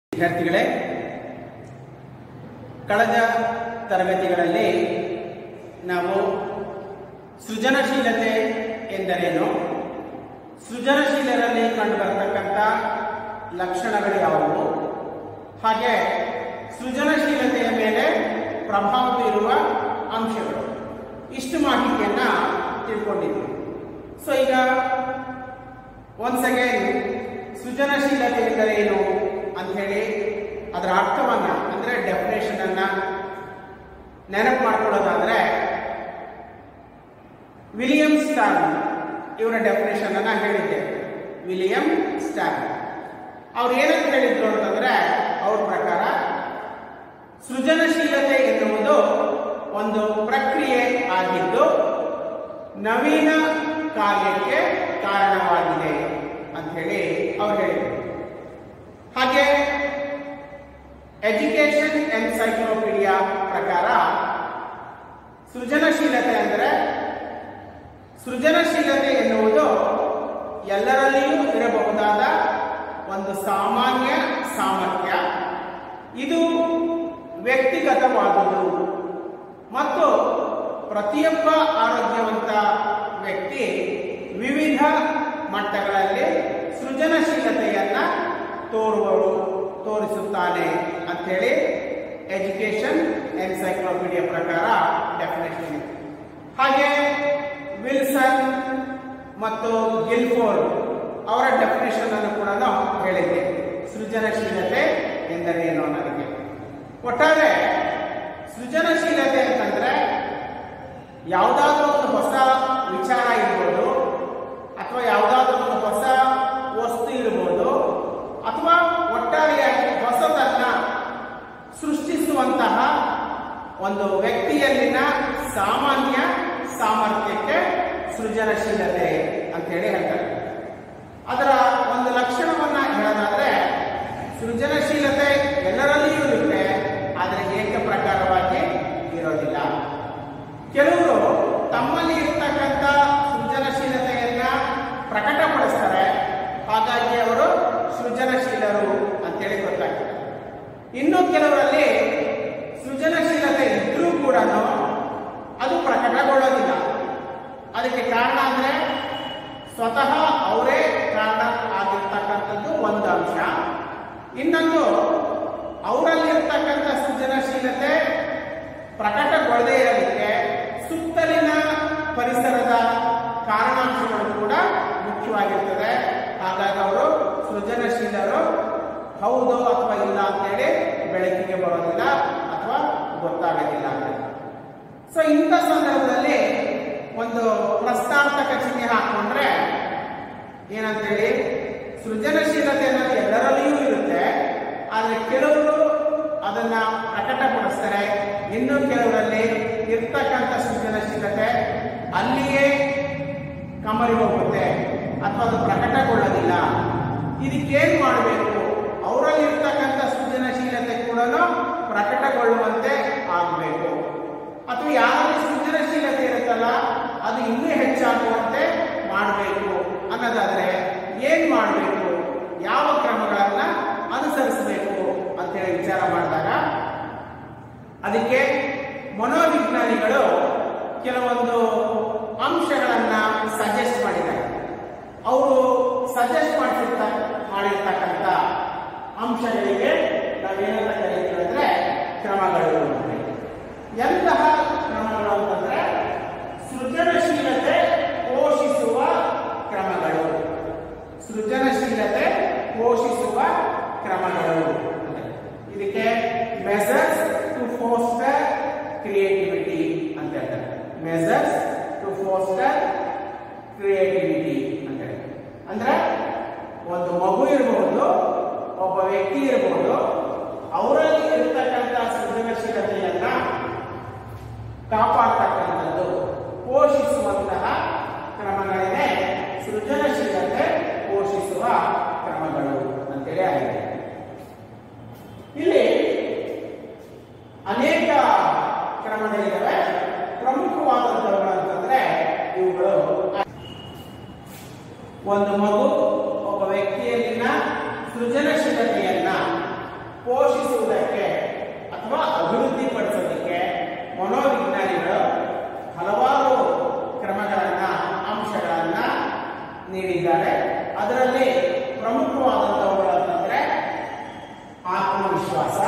ವಿದ್ಯಾರ್ಥಿಗಳೇ ಕಳೆದ ತರಗತಿಗಳಲ್ಲಿ ನಾವು ಸೃಜನಶೀಲತೆ ಎಂದರೇನು ಸೃಜನಶೀಲರಲ್ಲಿ ಕಂಡುಬರತಕ್ಕಂಥ ಲಕ್ಷಣಗಳು ಯಾವುವು ಹಾಗೆ ಸೃಜನಶೀಲತೆಯ ಮೇಲೆ ಪ್ರಭಾವ ಬೀರುವ ಅಂಶಗಳು ಇಷ್ಟು ಮಾಹಿತಿಯನ್ನ ತಿಳ್ಕೊಂಡಿದ್ವಿ ಸೊ ಈಗ ಒನ್ಸ್ ಅಗೇನ್ ಸೃಜನಶೀಲತೆ ಎಂದರೆ ಏನು ಅಂತ ಹೇಳಿ ಅದರ ಅರ್ಥವನ್ನ ಅಂದ್ರೆ ಡೆಫಿನೇಷನ್ ಅನ್ನ ನೆನಪು ಮಾಡ್ಕೊಳ್ಳೋದಾದ್ರೆ ವಿಲಿಯಂ ಸ್ಟಾರ್ ಇವರ ಡೆಫಿನೇಷನ್ ಅನ್ನ ಹೇಳಿದ್ದೆ ವಿಲಿಯಂ ಸ್ಟಾರ್ ಅವ್ರು ಏನಂತ ಹೇಳಿದ್ರು ಅಂತಂದ್ರೆ ಅವ್ರ ಪ್ರಕಾರ ಸೃಜನಶೀಲತೆ ಎನ್ನುವುದು ಒಂದು ಪ್ರಕ್ರಿಯೆ ಆಗಿದ್ದು ನವೀನ ಕಾರ್ಯಕ್ಕೆ ಕಾರಣವಾಗಿದೆ ಅಂತ ಹೇಳಿ ಅವ್ರು ಹೇಳಿದರು ಹಾಗೆ ಎಜುಕೇಶನ್ ಎನ್ಸೈಕ್ಲೋಪೀಡಿಯಾ ಪ್ರಕಾರ ಸೃಜನಶೀಲತೆ ಅಂದರೆ ಸೃಜನಶೀಲತೆ ಎನ್ನುವುದು ಎಲ್ಲರಲ್ಲಿಯೂ ಇರಬಹುದಾದ ಒಂದು ಸಾಮಾನ್ಯ ಸಾಮರ್ಥ್ಯ ಇದು ವ್ಯಕ್ತಿಗತವಾದುದು ಮತ್ತು ಪ್ರತಿಯೊಬ್ಬ ಆರೋಗ್ಯವಂತ ವ್ಯಕ್ತಿ ವಿವಿಧ ಮಟ್ಟಗಳಲ್ಲಿ ಸೃಜನಶೀಲತೆಯನ್ನ ತೋರುವವರು ತೋರಿಸುತ್ತಾನೆ ಅಂತೇಳಿ ಎಜುಕೇಶನ್ ಎನ್ಸೈಕ್ಲೋಪೀಡಿಯಾ ಪ್ರಕಾರ ಡೆಫಿನೇಷನ್ ಇದೆ ಹಾಗೆ ವಿಲ್ಸನ್ ಮತ್ತು ಗಿಲ್ಫೋರ್ಡ್ ಅವರ ಡೆಫಿನೇಷನ್ ಅನ್ನು ಕೂಡ ನಾವು ಹೇಳಿದ್ದೆ ಸೃಜನಶೀಲತೆ ಎಂದರೆ ಏನು ಅನ್ನೋದಕ್ಕೆ ಒಟ್ಟಾರೆ ಸೃಜನಶೀಲತೆ ಅಂತಂದ್ರೆ ಯಾವುದಾದ್ರೂ ಒಂದು ಹೊಸ ವಿಚಾರ ಇರ್ಬೋದು ಅಥವಾ ಯಾವುದಾದ್ರೂ ಒಂದು ಹೊಸ ವಸ್ತು ಇರ್ಬೋದು ಅಥವಾ ಒಟ್ಟಾರೆಯಾಗಿ ಹೊಸದನ್ನ ಸೃಷ್ಟಿಸುವಂತಹ ಒಂದು ವ್ಯಕ್ತಿಯಲ್ಲಿನ ಸಾಮಾನ್ಯ ಸಾಮರ್ಥ್ಯಕ್ಕೆ ಸೃಜನಶೀಲತೆ ಅಂತ ಹೇಳಿ ಹೇಳ್ತಾರೆ ಅದರ ಒಂದು ಲಕ್ಷಣವನ್ನ ಹೇಳೋದಾದ್ರೆ ಸೃಜನಶೀಲತೆ ಎಲ್ಲರಲ್ಲಿಯೂ ಇರುತ್ತೆ ಆದರೆ ಏಕ ಪ್ರಕಾರವಾಗಿ ಇರೋದಿಲ್ಲ ಕೆಲವರು ತಮ್ಮಲ್ಲಿ ಇರ್ತಕ್ಕಂಥ ಸೃಜನಶೀಲತೆಯನ್ನ ಪ್ರಕಟಪಡಿಸ್ತಾರೆ ಹಾಗಾಗಿ ಅವರು ಸೃಜನಶೀಲರು ಅಂತೇಳಿ ಗೊತ್ತಾಗ್ತದೆ ಇನ್ನು ಕೆಲವರಲ್ಲಿ ಸೃಜನಶೀಲತೆ ಇದ್ರೂ ಕೂಡ ಅದು ಪ್ರಕಟಗೊಳ್ಳೋದಿಲ್ಲ ಅದಕ್ಕೆ ಕಾರಣ ಅಂದ್ರೆ ಸ್ವತಃ ಅವರೇ ಕಾರಣ ಆಗಿರ್ತಕ್ಕಂಥದ್ದು ಒಂದು ಅಂಶ ಇನ್ನೊಂದು ಅವರಲ್ಲಿರ್ತಕ್ಕಂಥ ಸೃಜನಶೀಲತೆ ಪ್ರಕಟಗೊಳ್ಳದೇ ಇರೋದಕ್ಕೆ ಸುತ್ತಲಿನ ಪರಿಸರದ ಕಾರಣಾಂಶಗಳು ಕೂಡ ಮುಖ್ಯವಾಗಿರ್ತದೆ ಹಾಗಾಗಿ ಅವರು ಸೃಜನಶೀಲರು ಹೌದು ಅಥವಾ ಇಲ್ಲ ಅಂತೇಳಿ ಬೆಳಕಿಗೆ ಬರೋದಿಲ್ಲ ಅಥವಾ ಗೊತ್ತಾಗೋದಿಲ್ಲ ಅಂತ ಸೊ ಇಂಥ ಸಂದರ್ಭದಲ್ಲಿ ಒಂದು ಪ್ರಸ್ತಾವಕ ಚಿಹ್ನೆ ಹಾಕೊಂಡ್ರೆ ಏನಂತೇಳಿ ಸೃಜನಶೀಲತೆ ಅನ್ನೋದು ಎಲ್ಲರಲ್ಲಿಯೂ ಇರುತ್ತೆ ಆದರೆ ಕೆಲವರು ಅದನ್ನ ಪ್ರಕಟಪಡಿಸ್ತಾರೆ ಇನ್ನು ಕೆಲವರಲ್ಲಿ ಇರ್ತಕ್ಕಂಥ ಸೃಜನಶೀಲತೆ ಅಲ್ಲಿಯೇ ಕಮರಿ ಹೋಗುತ್ತೆ ಅಥವಾ ಅದು ಪ್ರಕಟಗೊಳ್ಳೋದಿಲ್ಲ ಇದಕ್ಕೇನ್ ಮಾಡಬೇಕು ಅವರಲ್ಲಿ ಇರ್ತಕ್ಕಂಥ ಸೃಜನಶೀಲತೆ ಕೂಡ ಪ್ರಕಟಗೊಳ್ಳುವಂತೆ ಆಗಬೇಕು ಅಥವಾ ಯಾರಲ್ಲಿ ಸೃಜನಶೀಲತೆ ಇರುತ್ತಲ್ಲ ಅದು ಇನ್ನೂ ಹೆಚ್ಚಾಗುವಂತೆ ಮಾಡಬೇಕು ಅನ್ನೋದಾದ್ರೆ ಏನ್ ಮಾಡಬೇಕು ಯಾವ ಕ್ರಮಗಳನ್ನ ಅನುಸರಿಸಬೇಕು ಅಂತೇಳಿ ವಿಚಾರ ಮಾಡಿದಾಗ ಅದಕ್ಕೆ ಮನೋವಿಜ್ಞಾನಿಗಳು ಕೆಲವೊಂದು ಅಂಶಗಳನ್ನ ಸಜೆಸ್ಟ್ ಮಾಡಿದ್ದಾರೆ ಅವರು ಸಜೆಸ್ಟ್ ಮಾಡಿರ್ತ ಮಾಡಿರ್ತಕ್ಕಂಥ ಅಂಶಗಳಿಗೆ ನಾವೇನಂತ ಕರೀತೀವಿ ಅಂದ್ರೆ ಕ್ರಮಗಳು ಅಂತ ಹೇಳಿ. ಎಂತಹ ಕ್ರಮಗಳು ಅಂತಂದ್ರೆ ಸೃಜನಶೀಲತೆ ಪೋಷಿಸುವ ಕ್ರಮಗಳು ಸೃಜನಶೀಲತೆ ಪೋಷಿಸುವ ಕ್ರಮಗಳು ಅಂತ ಹೇಳಿ. ಇದಕ್ಕೆ ಮೆಸರ್ಸ್ ಟು ಫೋಸ್ಟರ್ ಕ್ರಿಯೇಟಿವಿಟಿ ಅಂತ ಹೇಳ್ತಾರೆ ಮೆಸರ್ಸ್ ಟು ಫೋಸ್ಟರ್ ಕ್ರಿಯೇಟಿವಿಟಿ ಅಂತ ಹೇಳಿ ಅಂದ್ರೆ ಒಂದು ಮಗು ಇರಬಹುದು ಒಬ್ಬ ವ್ಯಕ್ತಿ ಇರಬಹುದು ಅವರಲ್ಲಿ ಇರ್ತಕ್ಕಂಥ ಸೃಜನಶೀಲತೆಯನ್ನ ಕಾಪಾಡ್ತಕ್ಕಂಥದ್ದು ಪೋಷಿಸುವಂತಹ ಕ್ರಮಗಳನ್ನೇ ಸೃಜನಶೀಲತೆ ಪೋಷಿಸುವ ಕ್ರಮಗಳು ಅಂತೇಳಿ ಆಗಿದೆ ಇಲ್ಲಿ ಅನೇಕ ಕ್ರಮಗಳಿದ್ದಾವೆ ಪ್ರಮುಖವಾದಂಥವುಗಳು ಅಂತಂದ್ರೆ ಇವುಗಳು ಒಂದು ಮಗು ಒಬ್ಬ ವ್ಯಕ್ತಿಯಲ್ಲಿನ ಸೃಜನಶೀಲತೆಯನ್ನ ಪೋಷಿಸುವುದಕ್ಕೆ ಅಥವಾ ಅಭಿವೃದ್ಧಿಪಡಿಸೋದಕ್ಕೆ ಮನೋವಿಜ್ಞಾನಿಗಳು ಹಲವಾರು ಕ್ರಮಗಳನ್ನ ಅಂಶಗಳನ್ನ ನೀಡಿದ್ದಾರೆ ಅದರಲ್ಲಿ ಪ್ರಮುಖವಾದಂಥವುಗಳು ಅಂತಂದ್ರೆ ಆತ್ಮವಿಶ್ವಾಸ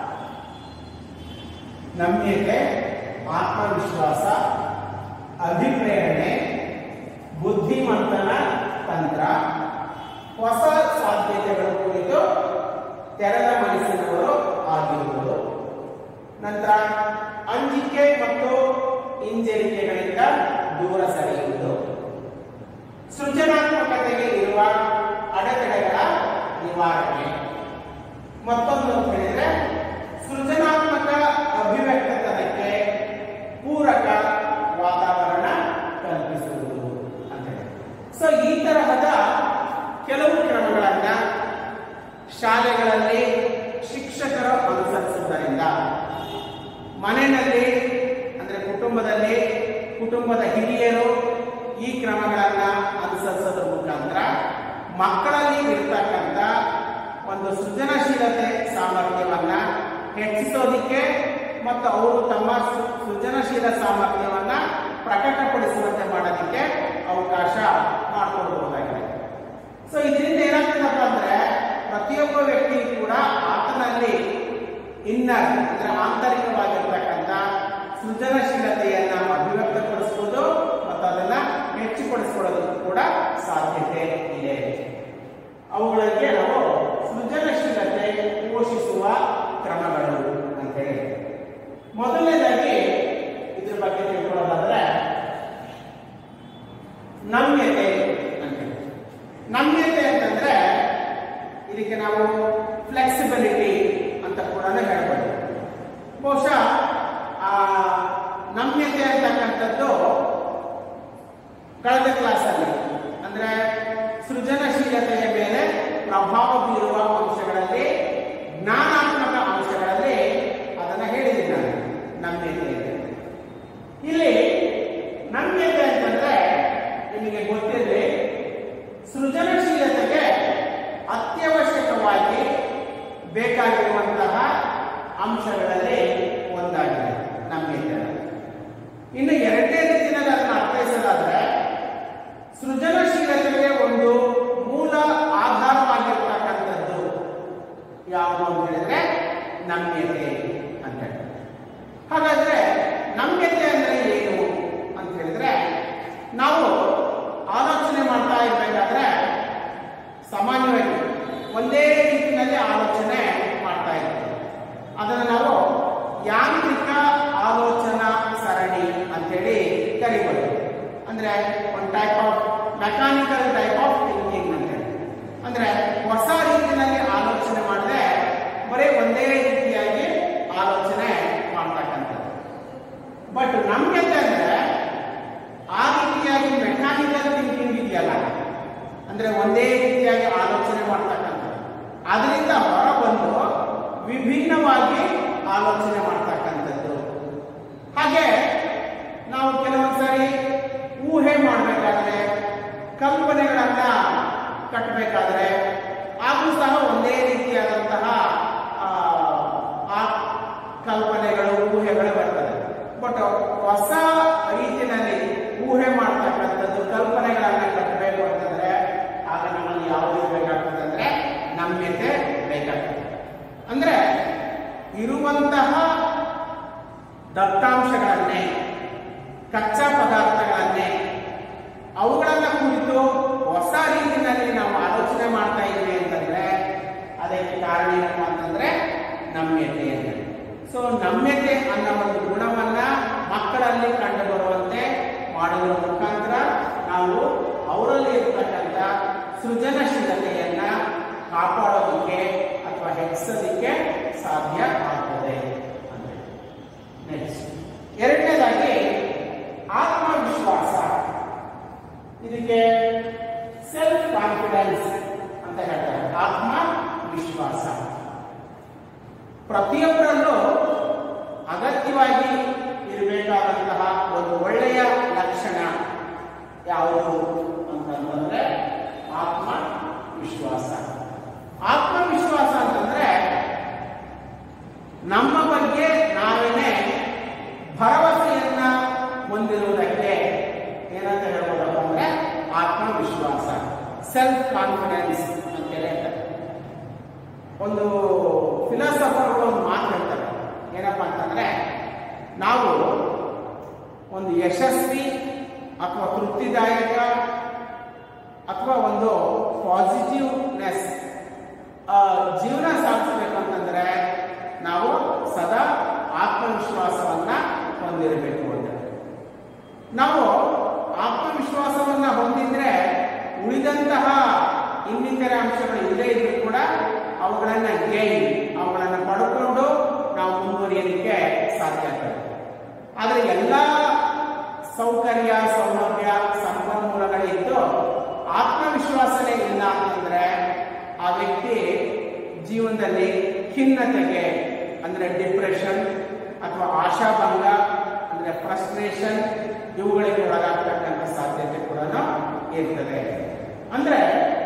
ನಮ್ಯತೆ ಆತ್ಮವಿಶ್ವಾಸ ಅಭಿಪ್ರೇರಣೆ ಬುದ್ಧಿಮಂತನ ತಂತ್ರ ಹೊಸ ಸಾಧ್ಯತೆಗಳ ಕುರಿತು ತೆರೆದ ಮನಸ್ಸಿನವರು ಆಗಿರುವುದು ನಂತರ ಅಂಜಿಕೆ ಮತ್ತು ಹಿಂಜರಿಕೆಗಳಿಂದ ದೂರ ಸರಿಯುವುದು ಸೃಜನಾತ್ಮಕತೆಗೆ ಇರುವ ಅಡೆತಡೆಗಳ ನಿವಾರಣೆ ಮತ್ತೊಂದು ಅಂತ ಹೇಳಿದ್ರೆ ಸೃಜನಾತ್ಮಕ ಅಭಿವ್ಯಕ್ತತನಕ್ಕೆ ಪೂರಕ ವಾತಾವರಣ ಕಲ್ಪಿಸುವುದು ಅಂತ ಹೇಳಿ ಸೊ ಈ ತರಹದ ಕೆಲವು ಕ್ರಮಗಳನ್ನ ಶಾಲೆಗಳಲ್ಲಿ ಶಿಕ್ಷಕರು ಅನುಸರಿಸುವುದರಿಂದ ಮನೆಯಲ್ಲಿ ಅಂದ್ರೆ ಕುಟುಂಬದಲ್ಲಿ ಕುಟುಂಬದ ಹಿರಿಯರು ಈ ಕ್ರಮಗಳನ್ನ ಅನುಸರಿಸೋದ್ರ ಮುಖಾಂತರ ಮಕ್ಕಳಲ್ಲಿ ಇರ್ತಕ್ಕಂಥ ಒಂದು ಸೃಜನಶೀಲತೆ ಸಾಮರ್ಥ್ಯವನ್ನ ಹೆಚ್ಚಿಸೋದಿಕ್ಕೆ ಮತ್ತು ಅವರು ತಮ್ಮ ಸೃ- ಸೃಜನಶೀಲ ಸಾಮರ್ಥ್ಯವನ್ನ ಪ್ರಕಟಪಡಿಸುವಂತೆ ಮಾಡೋದಕ್ಕೆ ಅವಕಾಶ ಮಾಡಿಕೊಡ್ಬಹುದಾಗಿದೆ ಸೊ ಇದರಿಂದ ಏನಾಗ್ತದಪ್ಪ ಅಂದ್ರೆ ಪ್ರತಿಯೊಬ್ಬ ವ್ಯಕ್ತಿ ಕೂಡ ಆತನಲ್ಲಿ ಇನ್ನರ್ ಅಂದ್ರೆ ಆಂತರಿಕವಾಗಿರ್ತಕ್ಕಂಥ ಸೃಜನಶೀಲತೆಯನ್ನ ಅಭಿವ್ಯಕ್ತಪಡಿಸಬಹುದು ಮತ್ತು ಅದನ್ನ ಹೆಚ್ಚುಪಡಿಸಿಕೊಳ್ಳೋದಕ್ಕೂ ಕೂಡ ಸಾಧ್ಯತೆ ಇದೆ ಅವುಗಳಿಗೆ ನಾವು ಸೃಜನಶೀಲತೆ ಪೋಷಿಸುವ ಕ್ರಮಗಳು ಅಂತ ಹೇಳಿ ಮೊದಲನೇದಾಗಿ ಇದ್ರ ಬಗ್ಗೆ ತಿಳ್ಕೊಳ್ಳೋದಾದ್ರೆ ನಮ್ಯತೆ ಅಂತ ಹೇಳಿ ನಮ್ಯತೆ ಅಂತಂದ್ರೆ ಇದಕ್ಕೆ ನಾವು ಫ್ಲೆಕ್ಸಿಬಿಲಿಟಿ ಅಂತ ಕೂಡ ಹೇಳ್ಬೋದು ಬಹುಶಃ ಆ ನಮ್ಯತೆ ಅಂತಕ್ಕಂಥದ್ದು ಕಳೆದ ಕ್ಲಾಸಲ್ಲಿ ಅಂದ್ರೆ ಸೃಜನಶೀಲತೆಯ ಮೇಲೆ ಪ್ರಭಾವ ಬೀರುವ ಅಂಶಗಳಲ್ಲಿ ಜ್ಞಾನಾತ್ಮಕ ಅಂಶಗಳಲ್ಲಿ ಅದನ್ನ ಹೇಳಿದ್ದೀನಿ ನಾನು ನಮ್ಯತೆ ಅಂತ. ಇಲ್ಲಿ ನಮ್ಯತೆ ಅಂತಂದ್ರೆ ನಿಮಗೆ ಗೊತ್ತಿರಲಿ ಸೃಜನಶೀಲತೆಗೆ ಅತ್ಯವಶ್ಯಕವಾಗಿ ಬೇಕಾಗಿರುವಂತಹ ಅಂಶಗಳಲ್ಲಿ ಒಂದಾಗಿದೆ ನಮ್ಯತೆ ಇನ್ನು ಎರಡನೇ ರೀತಿಯಲ್ಲಿ ಅದನ್ನು ಅರ್ಥೈಸೋದಾದ್ರೆ ಸೃಜನಶೀಲತೆಗೆ ಒಂದು ಮೂಲ ಆಧಾರವಾಗಿರ್ತಕ್ಕಂಥದ್ದು ಯಾವುದು ಅಂತ ಹೇಳಿದ್ರೆ ನಮ್ಯತೆ ಅಂತ ಹೇಳಿ ಹಾಗಾದ್ರೆ ನಮ್ಯತೆ ಅಂದ್ರೆ ಏನು ಅಂತ ಹೇಳಿದ್ರೆ ನಾವು ಆಲೋಚನೆ ಮಾಡ್ತಾ ಇರ್ಬೇಕಾದ್ರೆ ಸಾಮಾನ್ಯವಾಗಿ ಒಂದೇ ರೀತಿಯಲ್ಲಿ ಆಲೋಚನೆ ಮಾಡ್ತಾ ಇರ್ತೀವಿ ಅದನ್ನು ನಾವು ಯಾಂತ್ರಿಕ ಆಲೋಚನಾ ಸರಣಿ ಅಂತೇಳಿ ಕರಿಬೋದು ಅಂದ್ರೆ ಒಂದು type of mechanical type of thinking ಅಂತ ಹೇಳಿ ಅಂದ್ರೆ ಹೊಸ ರೀತಿಯಲ್ಲಿ ಆಲೋಚನೆ ಮಾಡಿದ್ರೆ ಬರೀ ಒಂದೇ ರೀತಿಯಾಗಿ ಆಲೋಚನೆ ಮಾಡ್ತಕ್ಕಂಥದ್ದು ಬಟ್ ನಮ್ಯತೆ ಅಂದ್ರೆ ಆ ರೀತಿಯಾಗಿ ಮೆಕ್ಯಾನಿಕಲ್ ಥಿಂಕಿಂಗ್ ಇದೆಯಲ್ಲ ಅಂದ್ರೆ ಒಂದೇ ರೀತಿಯಾಗಿ ಆಲೋಚನೆ ಮಾಡ್ತಕ್ಕಂಥದ್ದು ಅದರಿಂದ ಹೊರಬಂದು ವಿಭಿನ್ನವಾಗಿ ಆಲೋಚನೆ ಮಾಡ್ತಕ್ಕಂಥದ್ದು ಹಾಗೆ ನಾವು ಕೆಲವೊಂದ್ಸರಿ ಊಹೆ ಮಾಡಬೇಕಾದ್ರೆ ಕಲ್ಪನೆಗಳನ್ನ ಕಟ್ಟಬೇಕಾದ್ರೆ ಆಗೂ ಸಹ ಒಂದೇ ರೀತಿಯಾದಂತಹ ಆ, ಆ ಕಲ್ಪನೆಗಳು ಊಹೆಗಳು ಬರ್ತದೆ ಬಟ್ ಹೊಸ ರೀತಿಯಲ್ಲಿ ಊಹೆ ಮಾಡ್ತಕ್ಕಂಥದ್ದು ಕಲ್ಪನೆಗಳನ್ನ ಕಟ್ಟಬೇಕು ಅಂತಂದ್ರೆ ಆಗ ನಮ್ಮಲ್ಲಿ ಯಾವುದು ಬೇಕಾಗ್ತದೆ ಅಂದ್ರೆ ನಮ್ಯತೆ ಬೇಕಾಗ್ತದೆ ಅಂದ್ರೆ ಇರುವಂತಹ ದತ್ತಾಂಶಗಳನ್ನೇ ಕಚ್ಚಾ ಪದಾರ್ಥಗಳನ್ನೇ ಅವುಗಳನ್ನ ಕುರಿತು ಹೊಸ ರೀತಿಯಲ್ಲಿ ನಾವು ಆಲೋಚನೆ ಮಾಡ್ತಾ ಇದ್ದೀವಿ ಅಂತಂದ್ರೆ ಅದಕ್ಕೆ ಕಾರಣ ಏನಪ್ಪ ಅಂತಂದ್ರೆ ನಮ್ಯತೆ ಅಂತ ಸೊ ನಮ್ಯತೆ ಅನ್ನೋ ಒಂದು ಗುಣವನ್ನ ಮಕ್ಕಳಲ್ಲಿ ಕಂಡು ಬರುವಂತೆ ಮಾಡುವುದರ ಮುಖಾಂತರ ನಾವು ಅವರಲ್ಲಿ ಇರ್ತಕ್ಕಂಥ ಸೃಜನಶೀಲತೆಯನ್ನ ಕಾಪಾಡೋದಕ್ಕೆ ಅಥವಾ ಹೆಚ್ಚಿಸೋದಕ್ಕೆ ಸಾಧ್ಯ ಆಗ್ತದೆ ನೆಕ್ಸ್ಟ್ ಎರಡನೇದಾಗಿ ಆತ್ಮವಿಶ್ವಾಸ ಇದಕ್ಕೆ ಸೆಲ್ಫ್ ಕಾನ್ಫಿಡೆನ್ಸ್ ಅಂತ ಹೇಳ್ತಾರೆ ಆತ್ಮ ವಿಶ್ವಾಸ ಪ್ರತಿಯೊಬ್ಬರಲ್ಲೂ ಅಗತ್ಯವಾಗಿ ಇರಬೇಕಾದಂತಹ ಒಂದು ಒಳ್ಳೆಯ ಲಕ್ಷಣ ಯಾವುದು ಅಂತಂದ್ರೆ ಆತ್ಮ ವಿಶ್ವಾಸ ಆತ್ಮವಿಶ್ವಾಸ ಅಂತಂದ್ರೆ ನಮ್ಮ ಬಗ್ಗೆ ನಾವೇನೆ ಭರವಸೆಯನ್ನ ಹೊಂದಿರುವುದಕ್ಕೆ ಏನಂತ ಹೇಳ್ಬೋದಪ್ಪ ಅಂದ್ರೆ ಆತ್ಮವಿಶ್ವಾಸ ಸೆಲ್ಫ್ ಕಾನ್ಫಿಡೆನ್ಸ್ ಅಂತ ಹೇಳ್ತಾರೆ ಒಂದು ಫಿಲಾಸಫರ್ಗಳು ಒಂದು ಮಾತು ಹೇಳ್ತಾರೆ ಏನಪ್ಪಾ ಅಂತಂದ್ರೆ ನಾವು ಒಂದು ಯಶಸ್ವಿ ಅಥವಾ ತೃಪ್ತಿದಾಯಕ ಅಥವಾ ಒಂದು ಪಾಸಿಟಿವ್ನೆಸ್ ಜೀವನ ಸಾಧಿಸಬೇಕಂತಂದ್ರೆ ನಾವು ಸದಾ ಆತ್ಮವಿಶ್ವಾಸವನ್ನ ಹೊಂದಿರಬೇಕು ಅಂತ ನಾವು ಆತ್ಮವಿಶ್ವಾಸವನ್ನ ಹೊಂದಿದ್ರೆ ಉಳಿದಂತಹ ಇನ್ನಿತರ ಅಂಶಗಳು ಇಲ್ಲದೇ ಇದ್ರೂ ಕೂಡ ಅವುಗಳನ್ನ ಗೇನ್ ಅವುಗಳನ್ನ ಪಡ್ಕೊಂಡು ನಾವು ಮುಂದುವರಿಯಲಿಕ್ಕೆ ಸಾಧ್ಯ ಆಗ್ತದೆ ಆದರೆ ಎಲ್ಲ ಸೌಕರ್ಯ ಸೌಲಭ್ಯ ಸಂಪನ್ಮೂಲಗಳಿದ್ದು ಆತ್ಮವಿಶ್ವಾಸನೇ ಇಲ್ಲ ಅಂತಂದ್ರೆ ಆ ವ್ಯಕ್ತಿ ಜೀವನದಲ್ಲಿ ಖಿನ್ನತೆಗೆ ಅಂದ್ರೆ ಡಿಪ್ರೆಷನ್ ಅಥವಾ ಆಶಾಭಂಗ ಅಂದ್ರೆ ಫ್ರಸ್ಟ್ರೇಷನ್ ಇವುಗಳಿಗೆ ಒಳಗಾಗ್ತಕ್ಕಂಥ ಸಾಧ್ಯತೆ ಕೂಡ ಇರ್ತದೆ ಅಂದ್ರೆ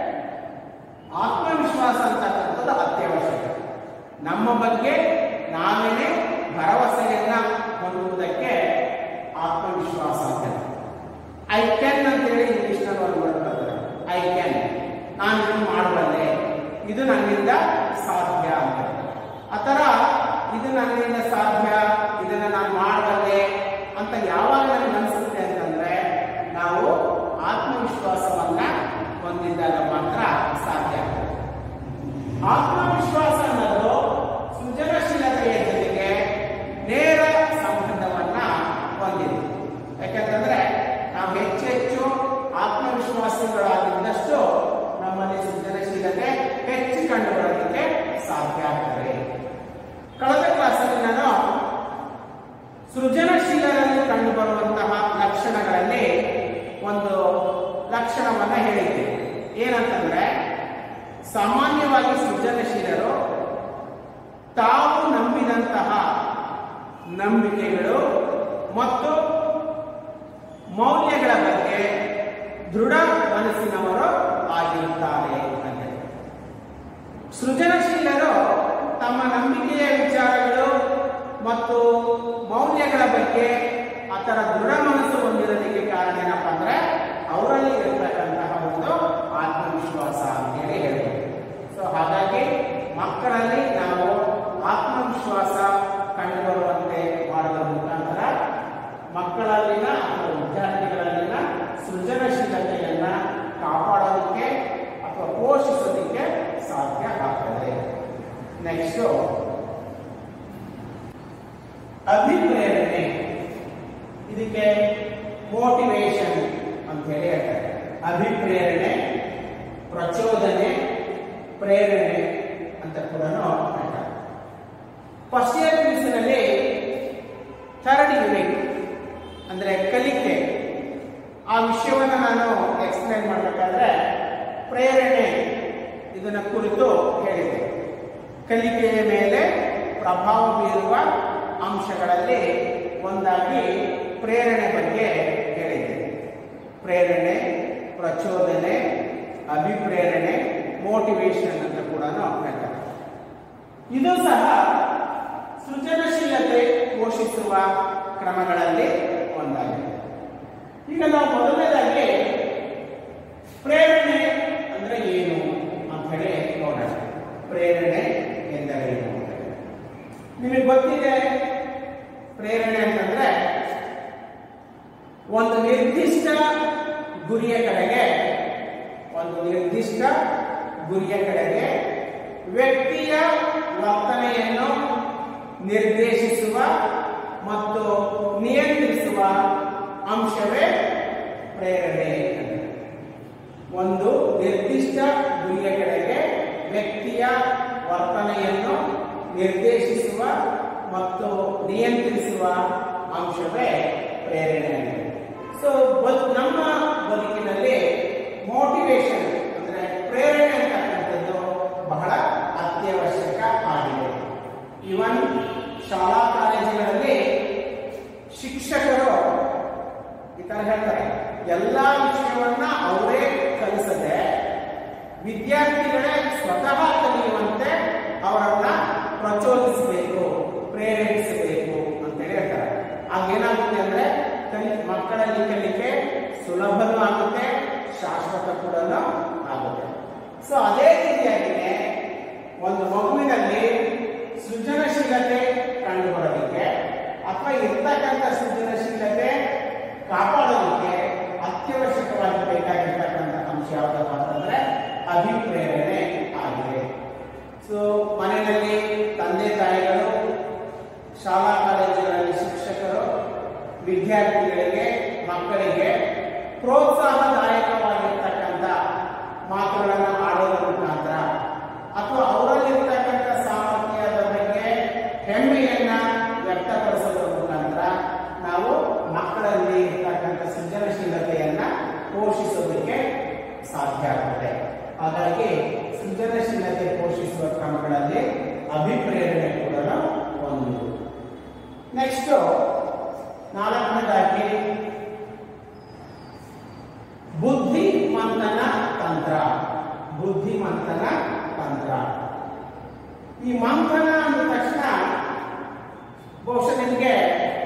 ಆತ್ಮವಿಶ್ವಾಸ ಅಂತಕ್ಕಂಥದ್ದು ಅತ್ಯವಶ್ಯಕ ನಮ್ಮ ಬಗ್ಗೆ ನಾವೇನೆ ಭರವಸೆಯನ್ನ ಹೊಂದುವುದಕ್ಕೆ ಆತ್ಮವಿಶ್ವಾಸ ಅಂತ ಐ ಕ್ಯಾನ್ ಅಂತೇಳಿ ಇಂಗ್ಲಿಷ್ನಲ್ಲಿ ಒಂದು ಬರ್ತದೆ ಐ ಕ್ಯಾನ್ ನಾನು ಇದನ್ನು ಮಾಡಬಲ್ಲೆ ಇದು ನನ್ನಿಂದ ಸಾಧ್ಯ ಅಂತ ಆ ಥರ ಇದು ನನ್ನಿಂದ ಸಾಧ್ಯ ಇದನ್ನ ನಾನು ಮಾಡಬಲ್ಲೆ ಅಂತ ಯಾವಾಗ ನನಗೆ ಅನಿಸುತ್ತೆ ಅಂತಂದ್ರೆ ನಾವು ಆತ್ಮವಿಶ್ವಾಸವನ್ನ ಹೊಂದಿದ್ದಾಗ ಮಾತ್ರ ಸಾಧ್ಯ ಆಗ್ತದೆ ಆತ್ಮವಿಶ್ವಾಸ ಅನ್ನೋದು ಸೃಜನಶೀಲತೆಯ ಜೊತೆಗೆ ನೇರ ಸಂಬಂಧವನ್ನ ಹೊಂದಿದೆ ಯಾಕಂತಂದ್ರೆ ನಾವು ಹೆಚ್ಚು ಹೆಚ್ಚು ಆತ್ಮವಿಶ್ವಾಸಗಳಾಗಿದ್ದಷ್ಟು ನಮ್ಮಲ್ಲಿ ಸೃಜನಶೀಲತೆ ಹೆಚ್ಚು ಕಂಡುಬರೋದಕ್ಕೆ ಸಾಧ್ಯ ಆಗ್ತದೆ ಕಳೆದ ಕ್ಲಾಸಲ್ಲಿ ನಾನು ಸೃಜನಶೀಲರಲ್ಲಿ ಕಂಡುಬರುವಂತಹ ಲಕ್ಷಣಗಳಲ್ಲಿ ಒಂದು ಲಕ್ಷಣವನ್ನ ಹೇಳಿದ್ದೆ ಏನಂತಂದ್ರೆ ಸಾಮಾನ್ಯವಾಗಿ ಸೃಜನಶೀಲರು ತಾವು ನಂಬಿದಂತಹ ನಂಬಿಕೆಗಳು ಮತ್ತು ಮೌಲ್ಯಗಳ ಬಗ್ಗೆ ದೃಢ ಮನಸ್ಸಿನವರು ಆಗಿರುತ್ತಾರೆ ಅಂತ ಸೃಜನಶೀಲರು ತಮ್ಮ ನಂಬಿಕೆಯ ವಿಚಾರಗಳು ಮತ್ತು ಮೌಲ್ಯಗಳ ಬಗ್ಗೆ ಆ ಥರ ದೃಢ ಮನಸ್ಸು ಹೊಂದಿರೋದಕ್ಕೆ ಕಾರಣ ಏನಪ್ಪ ಅಂದ್ರೆ ಅವರಲ್ಲಿ ಇರತಕ್ಕಂತಹ ಒಂದು ಆತ್ಮವಿಶ್ವಾಸ ಅಂತೇಳಿ ಹೇಳ್ಬೋದು ಸೊ ಹಾಗಾಗಿ ಮಕ್ಕಳಲ್ಲಿ ನಾವು ಆತ್ಮವಿಶ್ವಾಸ ಕಂಡುಬರುವಂತೆ ಮಾಡೋದ್ರ ಮುಖಾಂತರ ಮಕ್ಕಳಲ್ಲಿನ ಅಥವಾ ವಿದ್ಯಾರ್ಥಿಗಳಲ್ಲಿನ ಸೃಜನಶೀಲತೆಯನ್ನ ಕಾಪಾಡೋದಕ್ಕೆ ಅಥವಾ ಪೋಷಿಸೋದಕ್ಕೆ ಸಾಧ್ಯ ಆಗ್ತದೆ ನೆಕ್ಸ್ಟ್ ಅಭಿಪ್ರೇರಣೆ ಇದಕ್ಕೆ ಮೋಟಿವೇಶನ್ ಅಂತ ಹೇಳಿ ಹೇಳ್ತಾರೆ ಅಭಿಪ್ರೇರಣೆ ಪ್ರಚೋದನೆ ಪ್ರೇರಣೆ ಅಂತ ಕೂಡ ಹೇಳ್ತಾರೆ ಫಸ್ಟ್ ಇಯರ್ ಪಿಯುಸಿನಲ್ಲಿ ಥರ್ಡ್ ಯೂನಿಟ್ ಅಂದ್ರೆ ಕಲಿಕೆ ಆ ವಿಷಯವನ್ನು ನಾನು ಎಕ್ಸ್ಪ್ಲೈನ್ ಮಾಡಬೇಕಾದ್ರೆ ಪ್ರೇರಣೆ ಇದನ್ನ ಕುರಿತು ಹೇಳಿದೆ ಕಲಿಕೆಯ ಮೇಲೆ ಪ್ರಭಾವ ಬೀರುವ ಅಂಶಗಳಲ್ಲಿ ಒಂದಾಗಿ ಪ್ರೇರಣೆ ಬಗ್ಗೆ ಹೇಳಿದೆ ಪ್ರೇರಣೆ ಪ್ರಚೋದನೆ ಅಭಿಪ್ರೇರಣೆ ಮೋಟಿವೇಶನ್ ಅಂತ ಕೂಡ ಹೇಳ್ತಾರೆ ಇದು ಸಹ ಸೃಜನಶೀಲತೆ ಪೋಷಿಸುವ ಕ್ರಮಗಳಲ್ಲಿ ಒಂದಾಗಿದೆ ಈಗ ನಾವು ಮೊದಲನೇದಾಗಿ ಪ್ರೇರಣೆ ಅಂದ್ರೆ ಏನು ಅಂತ ಹೇಳಿ ನೋಡೋಣ ಪ್ರೇರಣೆ ಎಂದರೇನು ಅಂತ ಹೇಳಿ. ನಿಮಗೆ ಗೊತ್ತಿದೆ ಪ್ರೇರಣೆ ಅಂತಂದ್ರೆ ಒಂದು ನಿರ್ದಿಷ್ಟ ಗುರಿಯ ಕಡೆಗೆ ಒಂದು ನಿರ್ದಿಷ್ಟ ಗುರಿಯ ಕಡೆಗೆ ವ್ಯಕ್ತಿಯ ವರ್ತನೆಯನ್ನು ನಿರ್ದೇಶಿಸುವ ಮತ್ತು ನಿಯಂತ್ರಿಸುವ ಅಂಶವೇ ಪ್ರೇರಣೆ ಅಂತ. ಒಂದು ನಿರ್ದಿಷ್ಟ ಗುರಿಯ ಕಡೆಗೆ ವ್ಯಕ್ತಿಯ ವರ್ತನೆಯನ್ನು ನಿರ್ದೇಶಿಸುವ ಮತ್ತು ನಿಯಂತ್ರಿಸುವ ಅಂಶವೇ ಪ್ರೇರಣೆ ಸೊ ನಮ್ಮ ಬದುಕಿನಲ್ಲಿ ಮೋಟಿವೇಶನ್ ಅಂದ್ರೆ ಪ್ರೇರಣೆ ಅಂತಕ್ಕಂಥದ್ದು ಬಹಳ ಅತ್ಯವಶ್ಯಕ ಆಗಿದೆ ಇವನ್ ಶಾಲಾ ಕಾಲೇಜುಗಳಲ್ಲಿ ಶಿಕ್ಷಕರು ಈ ತರ ಹೇಳ್ತಾರೆ ಎಲ್ಲಾ ವಿಷಯವನ್ನ ಅವರೇ ಕಲಿಸದೆ ವಿದ್ಯಾರ್ಥಿಗಳೇ ಸ್ವತಃ ಕಲಿಯುವಂತೆ ಅವರನ್ನ ಪ್ರಚೋದಿಸಬೇಕು ಮಕ್ಕಳಲ್ಲಿ ಕಲಿಕೆ ಸುಲಭನೂ ಆಗುತ್ತೆ ಶಾಶ್ವತ ಕೂಡ ಆಗುತ್ತೆ ಸೊ ಅದೇ ರೀತಿಯಾಗಿಯೇ ಒಂದು ಮಗುವಿನಲ್ಲಿ ಸೃಜನಶೀಲತೆ ಕಂಡು ಬರೋದಕ್ಕೆ ಅಥವಾ ಇರ್ತಕ್ಕಂಥ ಸೃಜನಶೀಲತೆ ಕಾಪಾಡೋದಕ್ಕೆ ಅತ್ಯವಶ್ಯಕವಾಗಿ ಬೇಕಾಗಿರ್ತಕ್ಕಂಥ ಅಂಶ ಯಾವುದಪ್ಪ ಅಂತಂದ್ರೆ ಅಭಿಪ್ರೇರಣೆ ಆಗಿದೆ ಸೊ ಮನೆಯಲ್ಲಿ ತಂದೆ ತಾಯಿಗಳು ಶಾಲಾ ಕಾಲೇಜುಗಳಲ್ಲಿ ಶಿಕ್ಷಕರು ವಿದ್ಯಾರ್ಥಿಗಳಿಗೆ ಮಕ್ಕಳಿಗೆ ಪ್ರೋತ್ಸಾಹದಾಯಕವಾಗಿರ್ತಕ್ಕಂಥ ಮಾತುಗಳನ್ನು ಆಡೋದ್ರ ಮುಖಾಂತರ ಅಥವಾ ಅವರಲ್ಲಿರ್ತಕ್ಕಂಥ ಸಾಮರ್ಥ್ಯದ ಬಗ್ಗೆ ಹೆಮ್ಮೆಯನ್ನ ವ್ಯಕ್ತಪಡಿಸೋದ್ರ ಮುಖಾಂತರ ನಾವು ಮಕ್ಕಳಲ್ಲಿ ಇರ್ತಕ್ಕಂಥ ಸೃಜನಶೀಲತೆಯನ್ನ ಪೋಷಿಸೋದಕ್ಕೆ ಸಾಧ್ಯ ಆಗುತ್ತೆ ಹಾಗಾಗಿ ಸೃಜನಶೀಲತೆ ಪೋಷಿಸುವ ಕ್ರಮಗಳಲ್ಲಿ ಅಭಿಪ್ರೇರಣೆ ಕೂಡ ಒಂದು ನೆಕ್ಸ್ಟ್ ನಾಲ್ಕನೇದಾಗಿ ಬುದ್ಧಿಮಂತನ ತಂತ್ರ ಬುದ್ಧಿಮಂತನ ತಂತ್ರ ಈ ಮಂಥನ ಅಂದ ತಕ್ಷಣ ಬಹುಶಃ ನಿಮಗೆ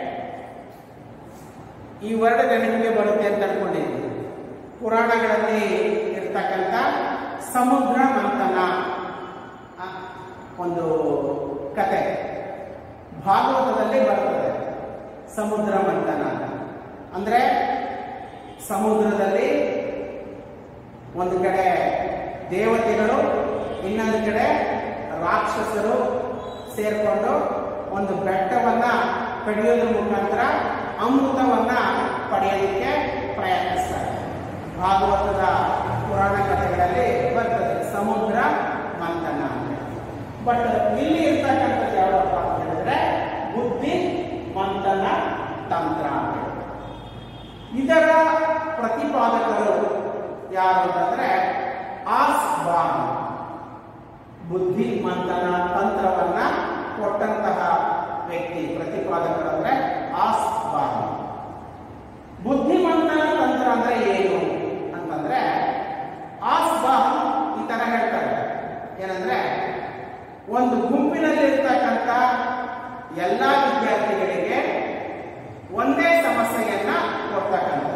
ಈ ವರ್ಡ್ ಗಣಿಗೆ ಬರುತ್ತೆ ಅಂತ ಅನ್ಕೊಂಡಿದ್ದೀನಿ ಪುರಾಣಗಳಲ್ಲಿ ಇರ್ತಕ್ಕಂಥ ಸಮುದ್ರ ಮಂಥನ ಆ, ಒಂದು ಕತೆ ಭಾಗವತದಲ್ಲಿ ಬರ್ತದೆ ಸಮುದ್ರ ಮಂಥನ ಅಂತ. ಅಂದ್ರೆ ಸಮುದ್ರದಲ್ಲಿ ಒಂದು ಕಡೆ ದೇವತೆಗಳು ಇನ್ನೊಂದು ಕಡೆ ರಾಕ್ಷಸರು ಸೇರ್ಕೊಂಡು ಒಂದು ಬೆಟ್ಟವನ್ನ ಕಡಿಯೋದ್ರ ಮುಖಾಂತರ ಅಮೃತವನ್ನ ಪಡೆಯೋದಕ್ಕೆ ಪ್ರಯತ್ನಿಸ್ತಾರೆ ಭಾಗವತದ ಪುರಾಣ ಕಥೆಗಳಲ್ಲಿ ಬರ್ತದೆ ಸಮುದ್ರ ಮಂಥನ ಅಂತ ಬಟ್ ಇಲ್ಲಿ ಇರ್ತಕ್ಕಂಥದ್ದು ಯಾವಪ್ಪ ಅಂತ ಹೇಳಿದ್ರೆ ಬುದ್ಧಿ ಮಂಥನ ತಂತ್ರ ಅಂತ ಹೇಳಿ. ಇದರ ಪ್ರತಿಪಾದಕರು ಯಾರು ಅಂತಂದ್ರೆ ಆಸ್ಬಾನ್ ಬುದ್ಧಿ ಮಂಥನ ತಂತ್ರವನ್ನ ಕೊಟ್ಟಂತಹ ವ್ಯಕ್ತಿ ಪ್ರತಿಪಾದಕರು ಅಂದ್ರೆ ಆಸ್ಬಾನ್ ಬುದ್ಧಿಮಂತನ ತಂತ್ರ ಅಂದ್ರೆ ಏನು ಅಂತಂದ್ರೆ ಆಸ್ಬಾನ್ ಈ ತರ ಹೇಳ್ತಾರೆ ಏನಂದ್ರೆ ಒಂದು ಗುಂಪಿನಲ್ಲಿ ಇರ್ತಕ್ಕಂಥ ಎಲ್ಲಾ ವಿದ್ಯಾರ್ಥಿಗಳಿಗೆ ಒಂದೇ ಸಮಸ್ಯೆಯನ್ನ ಕೊಡ್ತಕ್ಕಂಥದ್ದು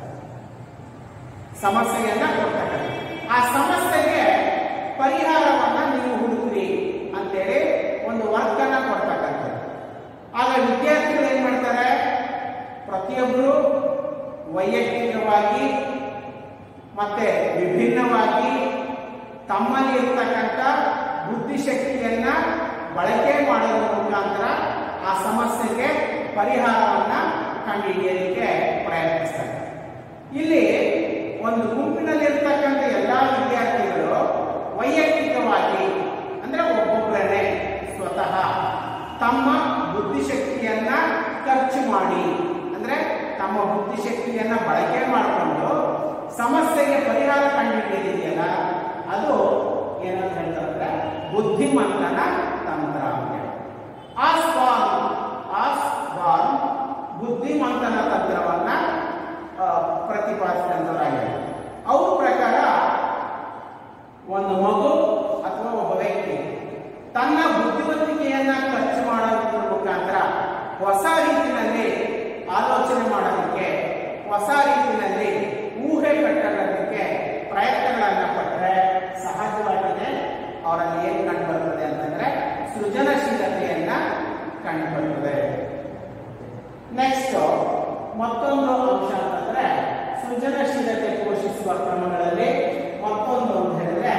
ಸಮಸ್ಯೆಯನ್ನ ಕೊಡ್ತಕ್ಕಂಥದ್ದು ಆ ಸಮಸ್ಯೆಗೆ ಪರಿಹಾರವನ್ನ ನೀವು ಹುಡುಕ್ರಿ ಅಂತೇಳಿ ಒಂದು ವರ್ಕ್ ಅನ್ನ ಕೊಡ್ತಕ್ಕಂಥದ್ದು ಆಗ ವಿದ್ಯಾರ್ಥಿಗಳು ಏನ್ ಮಾಡ್ತಾರೆ ಪ್ರತಿಯೊಬ್ಬರು ವೈಯಕ್ತಿಕವಾಗಿ ಮತ್ತೆ ವಿಭಿನ್ನವಾಗಿ ತಮ್ಮಲ್ಲಿ ಇರ್ತಕ್ಕಂಥ ಬುದ್ಧಿಶಕ್ತಿಯನ್ನ ಬಳಕೆ ಮಾಡೋದ್ರ ಮುಖಾಂತರ ಆ ಸಮಸ್ಯೆಗೆ ಪರಿಹಾರವನ್ನ ಕಂಡುಹಿಡಿಯಲಿಕ್ಕೆ ಪ್ರಯತ್ನಿಸ್ತಾರೆ ಇಲ್ಲಿ ಒಂದು ಗುಂಪಿನಲ್ಲಿರ್ತಕ್ಕಂಥ ಎಲ್ಲಾ ವಿದ್ಯಾರ್ಥಿಗಳು ವೈಯಕ್ತಿಕವಾಗಿ ಅಂದ್ರೆ ಒಬ್ಬೊಬ್ಬರೇ ಸ್ವತಃ ತಮ್ಮ ಬುದ್ಧಿಶಕ್ತಿಯನ್ನ ಖರ್ಚು ಮಾಡಿ ಅಂದ್ರೆ ತಮ್ಮ ಬುದ್ಧಿಶಕ್ತಿಯನ್ನ ಬಳಕೆ ಮಾಡಿಕೊಂಡು ಸಮಸ್ಯೆಗೆ ಪರಿಹಾರ ಕಂಡುಹಿಡಿಯಲಿದೆಯಲ್ಲ ಅದು ಏನಂತ ಹೇಳ್ತಾರೆ ಬುದ್ಧಿಮಂತನ ತಂತ್ರ ಅಂತ ಹೇಳಿ. ಆಸ್ವಾನ್ ಆಸ್ವಾನ್ ಬುದ್ಧಿಮಂತನ ತಂತ್ರವನ್ನ ಆ, ಪ್ರತಿಪಾದಿಸಿದಂತವರಾಗಿದೆ ಅವ್ರ ಪ್ರಕಾರ ಒಂದು ಮಗು ಅಥವಾ ಒಬ್ಬ ವ್ಯಕ್ತಿ ತನ್ನ ಬುದ್ಧಿವಂತಿಕೆಯನ್ನ ಖರ್ಚು ಮಾಡೋದ್ರ ಮುಖಾಂತರ ಹೊಸ ರೀತಿಯಲ್ಲಿ ಆಲೋಚನೆ ಮಾಡೋದಕ್ಕೆ ಹೊಸ ರೀತಿಯಲ್ಲಿ ಊಹೆ ಕಟ್ಟೋದಕ್ಕೆ ಪ್ರಯತ್ನಗಳನ್ನ ಪಟ್ಟರೆ ಸಹಜವಾಗಿದೆ ಅವರಲ್ಲಿ ಏನ್ ಕಂಡು ಬರ್ತದೆ ಅಂತಂದ್ರೆ ಸೃಜನಶೀಲತೆಯನ್ನ ಕಂಡು ಬರ್ತದೆ ನೆಕ್ಸ್ಟ್ ಮತ್ತೊಂದು ಅಂಶ ಅಂತಂದ್ರೆ ಸೃಜನಶೀಲತೆ ಪೋಷಿಸುವ ಕ್ರಮಗಳಲ್ಲಿ ಮತ್ತೊಂದು ಅಂತ ಹೇಳಿದ್ರೆ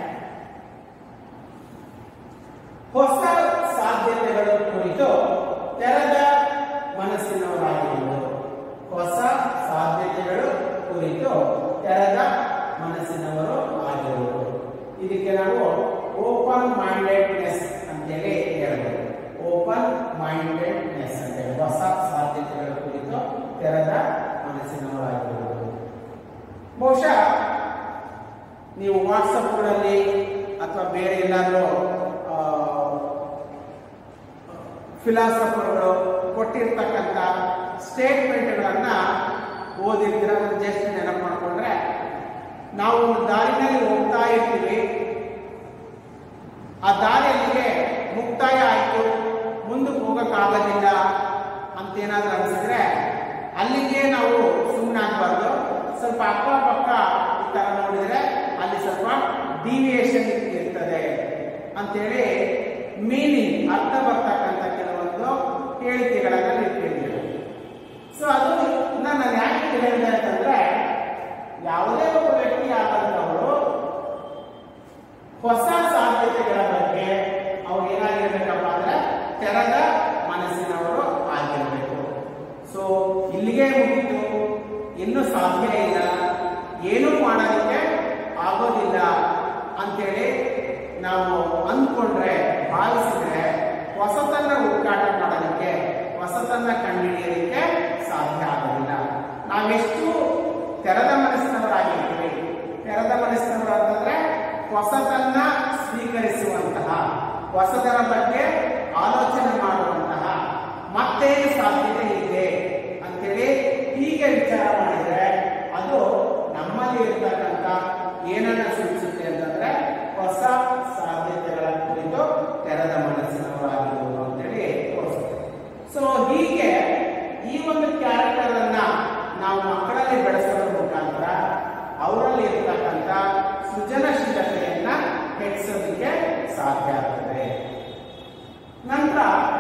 ಹೊಸ ಸಾಧ್ಯತೆಗಳ ಕುರಿತು ತೆರೆದ ಮನಸ್ಸಿನವರಾಗಿರುವುದು ಹೊಸ ಸಾಧ್ಯತೆಗಳು ಕುರಿತು ತೆರೆದ ಮನಸ್ಸಿನವರು ಆಗಿರುವುದು ಇದಕ್ಕೆ ನಾವು ಓಪನ್ ಮೈಂಡೆಡ್ನೆಸ್ ಅಂತೇಳಿ ಹೇಳ್ಬೋದು ಓಪನ್ ಮೈಂಡೆಡ್ನೆಸ್ ಅಂತೇಳಿ ಹೊಸ ಸಾಧ್ಯತೆಗಳ ಕುರಿತು ತೆರೆದ ಮನಸ್ಸಿನವರಾಗಿರುವುದು ಬಹುಶಃ ನೀವು ವಾಟ್ಸಪ್ಗಳಲ್ಲಿ ಅಥವಾ ಬೇರೆ ಎಲ್ಲಾದರೂ ಫಿಲಾಸಫರ್ಗಳು ಕೊಟ್ಟಿರ್ತಕ್ಕಂಥ ಸ್ಟೇಟ್ಮೆಂಟ್ಗಳನ್ನ ಓದಿದ್ರೆ ಜಸ್ಟ್ ನೆನಪು ಮಾಡ್ಕೊಂಡ್ರೆ ನಾವು ಒಂದು ದಾರಿನಲ್ಲಿ ಹೋಗ್ತಾ ಇರ್ತೀವಿ ಆ ದಾರಿಯಲ್ಲಿಗೆ ಮುಕ್ತಾಯ ಆಯಿತು ಮುಂದಕ್ಕೆ ಹೋಗಕ್ಕಾಗೋದಿಲ್ಲ ಅಂತೇನಾದ್ರೂ ಅನ್ಸಿದ್ರೆ ಅಲ್ಲಿಗೆ ನಾವು ಸ್ವಲ್ಪ ಅಕ್ಕಪಕ್ಕ ಈ ತರ ನೋಡಿದ್ರೆ ಅಲ್ಲಿ ಸ್ವಲ್ಪ ಡಿವಿಯೇಷನ್ ಇರ್ತದೆ ಅಂತೇಳಿ ಮೀನಿಂಗ್ ಅರ್ಥ ಬರ್ತಕ್ಕಂಥ ಕೆಲವೊಂದು ಹೇಳಿಕೆಗಳನ್ನ ನೀವು ಕೇಳಿದ್ದೀರಿ ಸೊ ಅದು ನಾನು ಯಾಕೆ ಹೇಳಿದೆ ಅಂತಂದ್ರೆ ಯಾವುದೇ ಒಬ್ಬ ವ್ಯಕ್ತಿ ಆದಂತವರು ಹೊಸ ಸಾಧ್ಯತೆಗಳ ಬಗ್ಗೆ ಅವ್ರು ಏನಾಗಿರ್ಬೇಕಪ್ಪ ಅಂದ್ರೆ ತೆರೆದ ಮನಸ್ಸಿನವರು ಆಗಿರಬೇಕು ಸೊ ಇಲ್ಲಿಗೆ ಮುಗಿತು ಇನ್ನೂ ಸಾಧ್ಯ ಇಲ್ಲ ಏನೂ ಮಾಡೋದಕ್ಕೆ ಆಗೋದಿಲ್ಲ ಅಂತೇಳಿ ನಾವು ಅಂದ್ಕೊಂಡ್ರೆ ಭಾವಿಸಿದ್ರೆ ಹೊಸತನ್ನ ಹುಡುಕಾಟ ಮಾಡೋದಕ್ಕೆ ಹೊಸತನ್ನ ಕಂಡುಹಿಡಿಯೋದಕ್ಕೆ ಸಾಧ್ಯ ಆಗೋದಿಲ್ಲ ನಾವೆಷ್ಟು ತೆರೆದ ಮನಸ್ಸಿನವರಾಗಿರ್ತೀವಿ ತೆರೆದ ಮನಸ್ಸಿನವರು ಅಂತಂದ್ರೆ ಹೊಸತನ್ನ ಸ್ವೀಕರಿಸುವಂತಹ ಹೊಸದರ ಬಗ್ಗೆ ಆಲೋಚನೆ ಮಾಡುವಂತಹ ಮತ್ತೇನು ಸಾಧ್ಯತೆ ಇದೆ ಅಂತೇಳಿ ಹೀಗೆ ವಿಚಾರ ಮಾಡಿದ್ರೆ ಅದು ನಮ್ಮಲ್ಲಿ ಇರ್ತಕ್ಕಂಥ ಏನನ್ನ ಸೂಚಿಸುತ್ತೆ ಅಂತಂದ್ರೆ ಹೊಸ ಸಾಧ್ಯತೆಗಳ ಕುರಿತು ತೆರೆದ ಮನಸ್ಸಿನವರಾಗಿರುವುದು ಅಂತೇಳಿ ತೋರಿಸುತ್ತೆ ಸೊ ಹೀಗೆ ಈ ಒಂದು ಕ್ಯಾರೆಕ್ಟರ್ ಅನ್ನ ನಾವು ಮಕ್ಕಳಲ್ಲಿ ಬೆಳೆಸೋದ್ರ ಮುಖಾಂತರ ಅವರಲ್ಲಿ ಇರ್ತಕ್ಕಂಥ ಸೃಜನಶೀಲತೆಯನ್ನ ಹೆಚ್ಚಿಸೋದಕ್ಕೆ ಸಾಧ್ಯ ಆಗ್ತದೆ ನಂತರ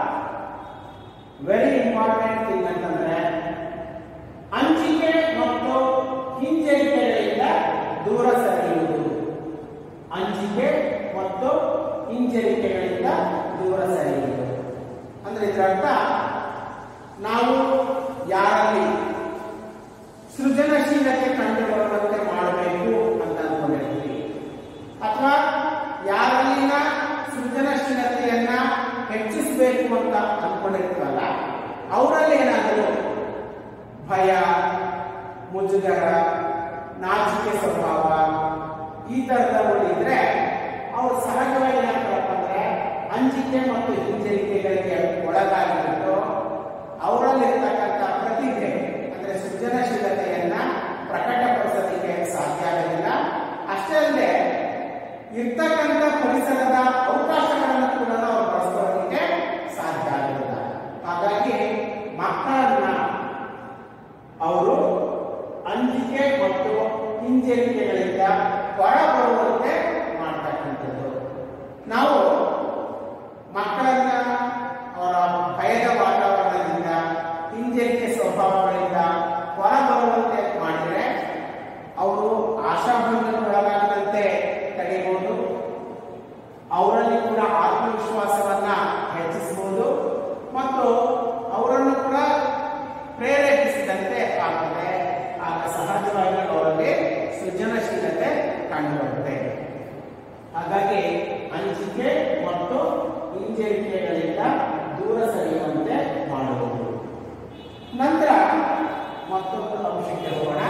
ವೆರಿ ಇಂಪಾರ್ಟೆಂಟ್ ಥಿಂಗ್ ಅಂತಂದ್ರೆ ಅಂಜಿಕೆ ಮತ್ತು ಹಿಂಜರಿಕೆಗಳಿಂದ ದೂರ ಸರಿಯುವುದು ಅಂಜಿಕೆ ಮತ್ತು ಹಿಂಜರಿಕೆಗಳಿಂದ ದೂರ ಸರಿಯುವುದು ಅಂದ್ರೆ ಇದರ ಅರ್ಥ ನಾವು ಯಾರಲ್ಲಿ ಸೃಜನಶೀಲತೆ ಕಂಡು ಬರುವಂತೆ ಮಾಡಬೇಕು ಅಂತ ಅನ್ಕೊಂಡಿರ್ತೀವಿ ಅಥವಾ ಯಾರಲ್ಲಿನ ಸೃಜನಶೀಲತೆಯನ್ನ ಹೆಚ್ಚಿಸಬೇಕು ಅಂತ ಅನ್ಕೊಂಡಿರ್ತೀವಲ್ಲ ಅವರಲ್ಲಿ ಏನಾದರೂ ಭಯ ಮುಜುಗರ ನಾಚಿಕೆ ಸ್ವಭಾವ ಈ ತರದವರು ಇದ್ರೆ ಅವ್ರು ಸಹಜವಾಗಿ ಏನಾಗ್ತಾರಪ್ಪ ಅಂದ್ರೆ ಅಂಜಿಕೆ ಮತ್ತು ಹಿಂಜರಿಕೆಗಳಿಗೆ ಒಳಗಾಗಿಬಿಟ್ಟು ಅವರಲ್ಲಿರ್ತಕ್ಕಂಥ ಪ್ರತಿಭೆ ಅಂದ್ರೆ ಸೃಜನಶೀಲತೆಯನ್ನ ಪ್ರಕಟಪಡಿಸೋದಕ್ಕೆ ಸಾಧ್ಯ ಆಗೋದಿಲ್ಲ ಅಷ್ಟೇ ಅಲ್ಲದೆ ಇರ್ತಕ್ಕಂಥ ಪರಿಸರದ ಅವಕಾಶಗಳನ್ನು ಕೂಡ ಅವರು ಬಳಸ್ಕೊಳ್ಳೋದಕ್ಕೆ ಸಾಧ್ಯ ಆಗೋದಿಲ್ಲ ಹಾಗಾಗಿ ಮಕ್ಕಳನ್ನ ಅವರು ಅಂಜಿಕೆ ಮತ್ತು ಹಿಂಜರಿಕೆಗಳಿಂದ ಹೊರಬರುವಂತೆ ಮಾಡ್ತಕ್ಕಂಥದ್ದು ನಾವು ಮಕ್ಕಳನ್ನ ಅವರ ಭಯದ ವಾತಾವರಣದಿಂದ ಹಿಂಜರಿಕೆ ಸ್ವಭಾವಗಳಿಂದ ಹೊರಬರುವಂತೆ ಮಾಡಿದರೆ ಅವರು ಆಶಾಭಂಗಕ್ಕೊಳಗಾಗದಂತೆ ತಡೆಯಬಹುದು ಅವರಲ್ಲಿ ಕೂಡ ಆತ್ಮವಿಶ್ವಾಸವನ್ನ ಹೆಚ್ಚಿಸಬಹುದು ಮತ್ತು ಅವರನ್ನು ಕೂಡ ಪ್ರೇರೇಪಿಸಿದಂತೆ ಆಗ್ತದೆ ಆಗ ಸಹಜವಾಗಿ ಅವರಲ್ಲಿ ಸೃಜನಶೀಲತೆ ಕಂಡುಬರುತ್ತೆ ಹಾಗಾಗಿ ಅಂಜಿಕೆ ಮತ್ತು ಹಿಂಜರಿಕೆಗಳಿಂದ ದೂರ ಸರಿಯುವಂತೆ ಮಾಡುವುದು ನಂತರ ಮತ್ತೊಂದು ಅಂಶಕ್ಕೆ ಹೋಗೋಣ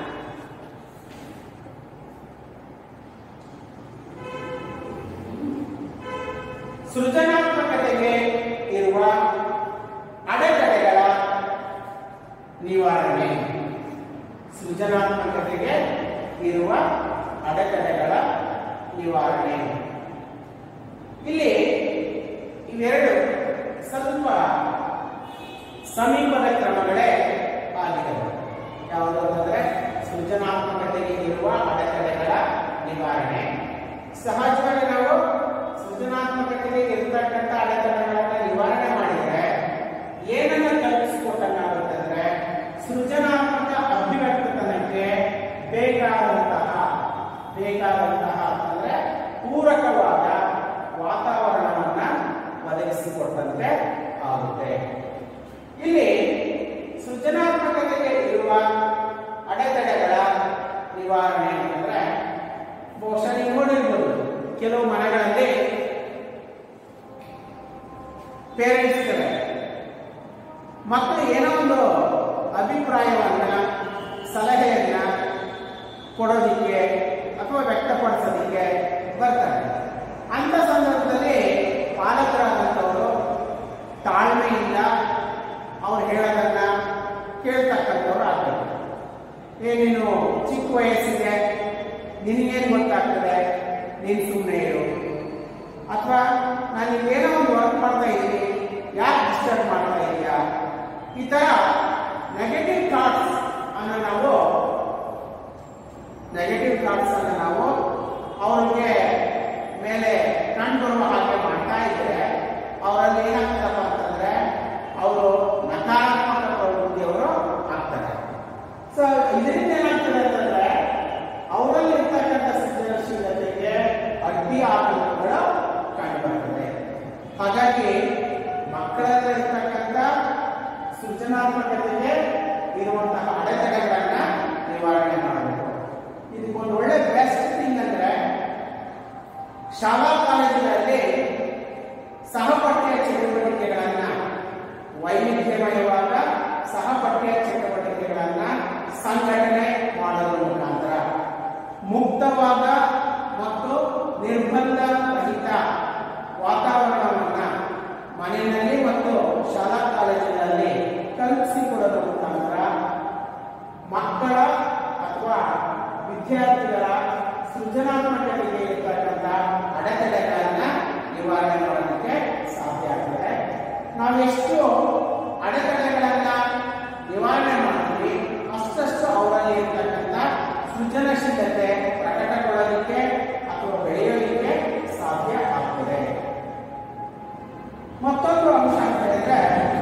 ಸೃಜನಾತ್ಮಕತೆಗೆ ಇರುವ ಅಡೆತಡೆಗಳ ನಿವಾರಣೆ ಸೃಜನಾತ್ಮಕತೆಗೆ ಇರುವ ಅಡೆತಡೆಗಳ ನಿವಾರಣೆ ಇಲ್ಲಿ ಇವೆರಡು ಸ್ವಲ್ಪ ಸಮೀಪದ ಕ್ರಮಗಳೇ ಆಗಿದೆ ಯಾವುದು ಅಂತಂದ್ರೆ ಸೃಜನಾತ್ಮಕತೆಗೆ ಇರುವ ಅಡೆತಡೆಗಳ ನಿವಾರಣೆ ಸಹಜವಾಗಿ ನಾವು ಸೃಜನಾತ್ಮಕತೆಗೆ ಇರತಕ್ಕಂಥ ಅಡೆತಡೆಗಳನ್ನ ನಿವಾರಣೆ ಮಾಡಿದ್ರೆ ಏನನ್ನ ಕಲ್ಪಿಸಿಕೊಟ್ಟಂಗಾಗುತ್ತೆ ಅಂದ್ರೆ ಸೃಜನಾತ್ಮಕ ಅಭಿವ್ಯಕ್ತತನಕ್ಕೆ ಬೇಕಾದಂತಹ ಬೇಕಾದಂತಹ ಅಂದ್ರೆ ಪೂರಕವಾದ ವಾತಾವರಣವನ್ನ ಒದಗಿಸಿಕೊಟ್ಟಂತೆ ಆಗುತ್ತೆ ಇಲ್ಲಿ ಸೃಜನಾತ್ಮಕತೆಗೆ ಇರುವ ಅಡೆತಡೆಗಳ ನಿವಾರಣೆ ಅಂತಂದ್ರೆ ಬಹುಶಃ ನೀವು ನೋಡಿರ್ಬೋದು ಕೆಲವು ಮನೆಗಳಲ್ಲಿ ಪೇರೆಂಟ್ಸ್ ಇದ್ದಾರೆ ಮಕ್ಕಳು ಏನೋ ಒಂದು ಅಭಿಪ್ರಾಯವನ್ನ ಸಲಹೆಯನ್ನ ಕೊಡೋದಿಕ್ಕೆ ಅಥವಾ ವ್ಯಕ್ತಪಡಿಸೋದಿಕ್ಕೆ ಬರ್ತಾರೆ ಅಂತ ಸಂದರ್ಭದಲ್ಲಿ ಪಾಲಕರಾದಂಥವರು ತಾಳ್ಮೆಯಿಂದ ಅವ್ರು ಹೇಳೋದನ್ನ ಕೇಳ್ತಕ್ಕಂಥವ್ರು ಆಗ್ಬೇಕು ಏ ನೀನು ಚಿಕ್ಕ ವಯಸ್ಸಿಗೆ ನಿನಗೇನು ಗೊತ್ತಾಗ್ತದೆ ನೀನು ಸುಮ್ಮನೆ ಇರು ಅಥವಾ ನಾನು ಏನೋ ಒಂದು ವರ್ಕ್ ಮಾಡ್ತಾ ಇದ್ದೀನಿ ಯಾಕೆ ಡಿಸ್ಟರ್ಬ್ ಮಾಡ್ತಾ ಇದೆಯಾ ಈ ತರ ನೆಗೆಟಿವ್ ಥಾಟ್ಸ್ ಅನ್ನ ನಾವು ಸೃಜನಾತ್ಮಕತೆಗೆ ಇರುವಂತಹ ಅಡೆತಡೆಗಳನ್ನ ನಿವಾರಣೆ ಮಾಡಬೇಕು ಇದಕ್ಕೊಂದು ಒಳ್ಳೆ ಬೆಸ್ಟ್ ಥಿಂಗ್ ಅಂದ್ರೆ ಶಾಲಾ ಕಾಲೇಜುಗಳಲ್ಲಿ ಸಹಪಠ್ಯ ಚಟುವಟಿಕೆಗಳನ್ನ ವೈವಿಧ್ಯಮಯವಾದ ಸಹಪಠ್ಯ ಚಟುವಟಿಕೆಗಳನ್ನ ಸಂಘಟನೆ ಮಾಡೋದ್ರ ಮುಖಾಂತರ ಮುಕ್ತವಾದ ಮತ್ತು ನಿರ್ಬಂಧ ರಹಿತ ವಾತಾವರಣವನ್ನ ಮನೆಯಲ್ಲಿ ಮತ್ತು ಶಾಲಾ ಕಾಲೇಜುಗಳಲ್ಲಿ ಕಲ್ಪಿಸಿಕೊಡೋದ್ರ ಮುಖಾಂತರ ಮಕ್ಕಳ ಅಥವಾ ವಿದ್ಯಾರ್ಥಿಗಳ ಸೃಜನಾತ್ಮಕತೆಗೆ ಇರ್ತಕ್ಕಂಥ ಅಡೆತಡೆಗಳನ್ನ ನಿವಾರಣೆ ಮಾಡೋದಕ್ಕೆ ಸಾಧ್ಯ ಆಗ್ತದೆ ನಾವೆಷ್ಟು ಅಡೆತಡೆಗಳನ್ನ ನಿವಾರಣೆ ಮಾಡ್ತೀವಿ ಅಷ್ಟಷ್ಟು ಅವರಲ್ಲಿ ಇರ್ತಕ್ಕಂಥ ಸೃಜನಶೀಲತೆ ಪ್ರಕಟಗೊಳ್ಳಲಿಕ್ಕೆ ಅಥವಾ ಬೆಳೆಯೋದಕ್ಕೆ ಸಾಧ್ಯ ಆಗ್ತದೆ ಮತ್ತೊಂದು ಅಂಶ ಅಂತ ಹೇಳಿದ್ರೆ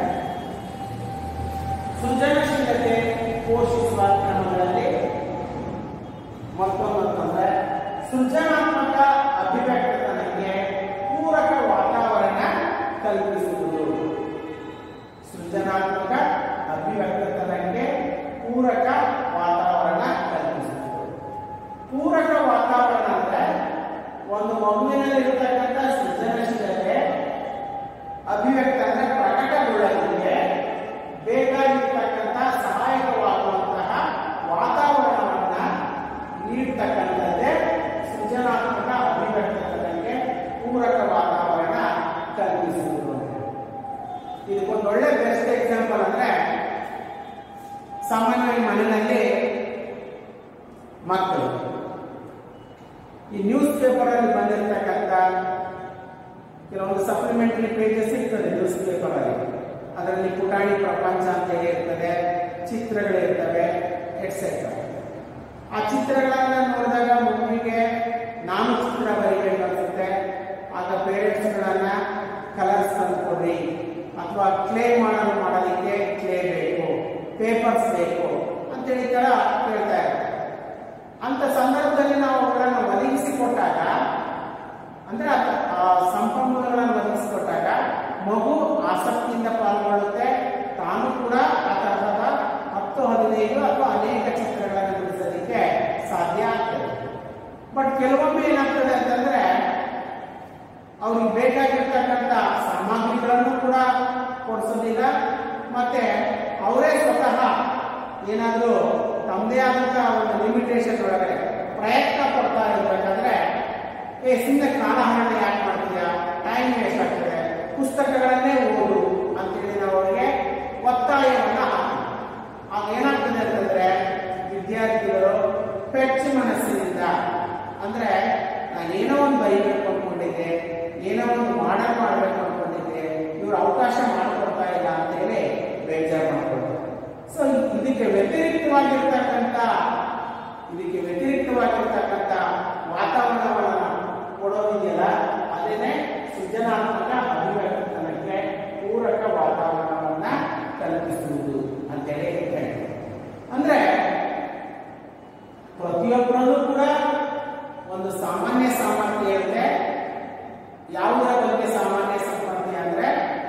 ಸೃಜನಶೀಲತೆ ಪೋಷಿಸುವ ಕ್ರಮಗಳಲ್ಲಿ ಮತ್ತೊಂದು ಅಂತಂದ್ರೆ ಸೃಜನಾತ್ಮಕ ಅಭಿವ್ಯಕ್ತತನಕ್ಕೆ ಪೂರಕ ವಾತಾವರಣ ಕಲ್ಪಿಸುವುದು ಸೃಜನಾತ್ಮಕ ಅಭಿವ್ಯಕ್ತತನಕ್ಕೆ ಪೂರಕ ವಾತಾವರಣ ಕಲ್ಪಿಸುವುದು ಪೂರಕ ವಾತಾವರಣ ಅಂದ್ರೆ ಒಂದು ಮಗುವಿನಲ್ಲಿ ಇರತಕ್ಕಂಥ ಸೃಜನಶೀಲತೆ ಅಭಿವ್ಯಕ್ತ ಅಂದ್ರೆ ಪ್ರಕಟಗೊಳ್ಳಲಿಕ್ಕೆ ಬೇಕಾಗಿರ್ತಕ್ಕಂಥ ಸಹಾಯಕವಾಗುವಂತಹ ವಾತಾವರಣವನ್ನ ನೀಡ್ತಕ್ಕಂಥದ್ದೇ ಸೃಜನಾತ್ಮಕ ಅಭಿವ್ಯಕ್ತಕ್ಕೆ ಪೂರಕ ವಾತಾವರಣ ಕಲ್ಪಿಸುವುದು ಇದಕ್ಕೊಂದು ಒಳ್ಳೆ ಬೆಸ್ಟ್ ಎಕ್ಸಾಂಪಲ್ ಅಂದ್ರೆ ಸಾಮಾನ್ಯವಾಗಿ ಮನೆಯಲ್ಲಿ ಮಕ್ಕಳು ಈ ನ್ಯೂಸ್ ಪೇಪರ್ ಅಲ್ಲಿ ಬಂದಿರತಕ್ಕಂಥ ಕೆಲವೊಂದು ಸಪ್ಲಿಮೆಂಟರಿ ಪೇಜಸ್ ಇರ್ತದೆ ನ್ಯೂಸ್ ಪೇಪರ್ ಅಲ್ಲಿ ಅದರಲ್ಲಿ ಪುಟಾಣಿ ಪ್ರಪಂಚ ಅಂತ ಹೇಳಿ ಇರ್ತದೆ ಚಿತ್ರಗಳಿರ್ತವೆ ಎಟ್ಸೆಟ್ರಾ ಆ ಚಿತ್ರಗಳನ್ನ ನೋಡಿದಾಗ ಮಗುವಿಗೆ ನಾನು ಚಿತ್ರ ಬರೀಬೇಕು ಅನ್ಸುತ್ತೆ ಆಗ ಪೇರೆಂಟ್ಸ್ಗಳನ್ನ ಕಲರ್ಸ್ ತಂದ್ಕೊಡ್ರಿ ಅಥವಾ ಕ್ಲೇ ಮಾಡಲು ಮಾಡಲಿಕ್ಕೆ ಕ್ಲೇ ಬೇಕು ಪೇಪರ್ಸ್ ಬೇಕು ಅಂತೇಳಿ ತರ ಕೇಳ್ತಾ ಇರ್ತಾರೆ ಅಂತ ಸಂದರ್ಭದಲ್ಲಿ ನಾವು ಅವುಗಳನ್ನು ಒದಗಿಸಿಕೊಟ್ಟಾಗ ಅಂದ್ರೆ ಆ- ಆ ಸಂಪನ್ಮೂಲಗಳನ್ನು ಒದಗಿಸಿಕೊಟ್ಟಾಗ ಮಗು ಆಸಕ್ತಿಯಿಂದ ಪಾಲ್ಗೊಳ್ಳುತ್ತೆ ತಾನು ಕೂಡ ಆ ತರಹದ ಹತ್ತು ಹದಿನೈದು ಅಥವಾ ಅನೇಕ ಚಿತ್ರಗಳನ್ನು ಬಿಡಿಸೋದಕ್ಕೆ ಸಾಧ್ಯ ಆಗ್ತದೆ ಬಟ್ ಕೆಲವೊಮ್ಮೆ ಏನಾಗ್ತದೆ ಅಂತಂದ್ರೆ ಅವ್ರಿಗೆ ಬೇಕಾಗಿರ್ತಕ್ಕಂಥ ಸಾಮಗ್ರಿಗಳನ್ನು ಕೂಡ ಕೊಡಿಸೋದಿಲ್ಲ ಮತ್ತೆ ಅವರೇ ಸ್ವತಃ ಏನಾದರೂ ತಮ್ಮದೇ ಆದಂತಹ ಒಂದು ಲಿಮಿಟೇಷನ್ ಒಳಗಡೆ ಪ್ರಯತ್ನ ಪಡ್ತಾ ಇರ್ಬೇಕಾದ್ರೆ ಏ ಸುಮ್ಮನೆ ಕಾಲಹರಣ ಯಾಕೆ ಮಾಡ್ತೀಯಾ ಟೈಮ್ ವೇಸ್ಟ್ ಆಗ್ತದೆ ಪುಸ್ತಕಗಳನ್ನೇ ಓದು ಅಂತೇಳಿ ನಾವು ಅವರಿಗೆ ಒತ್ತಾಯವನ್ನ ಹಾಕ್ತೀವಿ ಆಗ ಏನಾಗ್ತದೆ ಅಂತಂದ್ರೆ ವಿದ್ಯಾರ್ಥಿಗಳು ಪೆಚ್ಚು ಮನಸ್ಸಿನಿಂದ ಅಂದ್ರೆ ನಾನು ಏನೋ ಒಂದು ಬರೀಬೇಕು ಅನ್ಕೊಂಡಿದ್ದೆ ಏನೋ ಒಂದು ಮಾಡಲ್ ಮಾಡ್ಬೇಕು ಅನ್ಕೊಂಡಿದ್ದೆ ಇವ್ರು ಅವಕಾಶ ಮಾಡಿಕೊಡ್ತಾ ಇಲ್ಲ ಅಂತೇಳಿ ಬೇಜಾರು ಮಾಡ್ಕೊಳ್ತಾರೆ ಸೊ ಇದಕ್ಕೆ ವ್ಯತಿರಿಕ್ತವಾಗಿರ್ತಕ್ಕಂಥ ಇದಕ್ಕೆ ವ್ಯತಿರಿಕ್ತವಾಗಿರ್ತಕ್ಕಂಥ ವಾತಾವರಣವನ್ನು ಕೊಡೋದಿದೆಯಲ್ಲ ಅದೇನೆ ಸೃಜನಾತ್ಮಕ ಅಭಿವ್ಯಕ್ತನಕ್ಕೆ ಪೂರಕ ವಾತಾವರಣವನ್ನ ಕಲ್ಪಿಸುವುದು ಅಂತೇಳಿ ಹೇಳ್ತಾರೆ ಅಂದ್ರೆ ಪ್ರತಿಯೊಬ್ಬರಲ್ಲೂ ಕೂಡ ಒಂದು ಸಾಮಾನ್ಯ ಸಾಮರ್ಥ್ಯ ಇರುತ್ತೆ ಯಾವುದರ ಬಗ್ಗೆ ಸಾಮಾನ್ಯ ಸಾಮರ್ಥ್ಯ ಅಂದ್ರೆ